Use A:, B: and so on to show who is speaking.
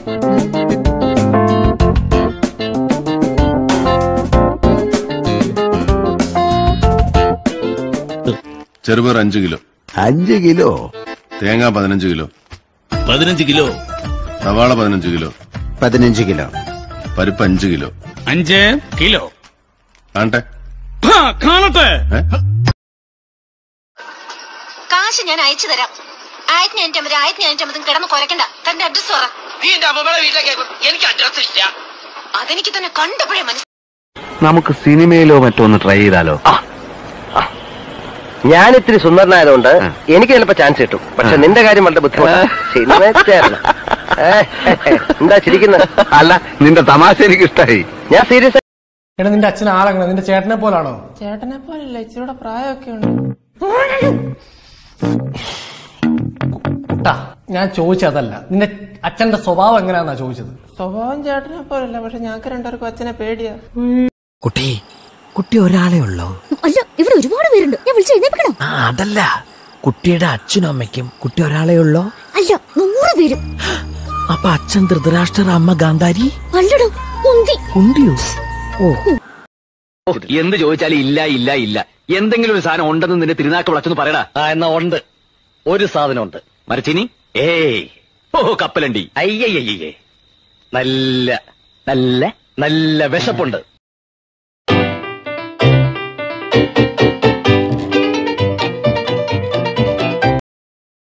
A: ചെറുപയർ അഞ്ച് കിലോ
B: അഞ്ച് കിലോ
A: തേങ്ങ പതിനഞ്ച് കിലോ
C: പതിനഞ്ച് കിലോ
A: സവാള പതിനഞ്ച് കിലോ
B: പതിനഞ്ച് കിലോ
A: പരിപ്പ് അഞ്ച് കിലോ
C: അഞ്ച് കിലോ
A: കാണട്ടെ
C: ആ, കാണട്ടെ
A: ഏ?
D: കാശ് ഞാൻ അയച്ചു തരാം ആയിരത്തി അഞ്ഞൂറ്റമ്പത് ആയിരത്തി അഞ്ഞൂറ്റമ്പതും കിടന്ന് കുരക്കണ്ട തന്റെ അഡ്രസ് പറ
E: നീ എന്റെ അമ്മമ്മയുടെ വീട്ടിലേക്ക് എനിക്ക് അഡ്രസ് ഇല്ല
D: അതെനിക്ക് തന്നെ കണ്ടപ്പോഴേ മനസ്സിലായി
B: നമുക്ക് സിനിമയിലോ മറ്റോ ഒന്ന് ട്രൈ ചെയ്താലോ
F: ഞാൻ ഇത്തിരി സുന്ദരനായതുകൊണ്ട് എനിക്ക് ചിലപ്പോ ചാൻസ് കിട്ടും പക്ഷെ നിന്റെ കാര്യം വളരെ ബുദ്ധിമുട്ടാണ് സിനിമ ചേരണം ഏ, എന്താ ചിരിക്കുന്നത്
B: അല്ല നിന്റെ തമാശ എനിക്ക് ഇഷ്ടായി
F: ഞാൻ സീരിയസ്
G: എടാ നിന്റെ അച്ഛൻ ആളെങ്ങനെ നിന്റെ ചേട്ടനെ പോലാണോ
H: ചേട്ടനെ പോലല്ല ഇച്ചിരൂടെ പ്രായമൊക്കെ ഉണ്ട്
G: കുട്ടാ ഞാൻ ചോദിച്ചതല്ല നിന്റെ അച്ഛന്റെ സ്വഭാവം എങ്ങനെയാന്നാ ചോദിച്ചത്
H: സ്വഭാവം ചേട്ടനെ പോലല്ല പക്ഷെ ഞങ്ങൾക്ക് രണ്ടുപേർക്കും അച്ഛനെ പേടിയാ
E: കുട്ടി കുട്ടി ഒരാളെ ഉള്ളോ
D: അല്ല ഇവിടെ ഒരുപാട് പേരുണ്ട് ഞാൻ വിളിച്ചു എഴുന്നേപ്പിക്കണോ
E: ആ അതല്ല കുട്ടിയുടെ അച്ഛനും അമ്മയ്ക്കും കുട്ടി ഒരാളെ ഉള്ളോ
D: അല്ല നൂറ് പേരും
E: അപ്പൊ അച്ഛൻ ധൃതരാഷ്ട്ര അമ്മ ഗാന്ധാരി
D: അല്ലടോ ഉന്തി
E: ഉണ്ടിയോ ഓ
F: എന്ത് ചോദിച്ചാലും ഇല്ല ഇല്ല ഇല്ല എന്തെങ്കിലും ഒരു സാധനം ഉണ്ടെന്ന് നിന്റെ തിരുനാക്ക് വിളച്ചെന്ന് പറയടാ ആ എന്നാ ഉണ്ട് ഒരു സാധനം ഉണ്ട് മരച്ചിനി ഏയ് ഓ കപ്പലണ്ടി അയ്യയ്യേ നല്ല നല്ല നല്ല വിശപ്പുണ്ട്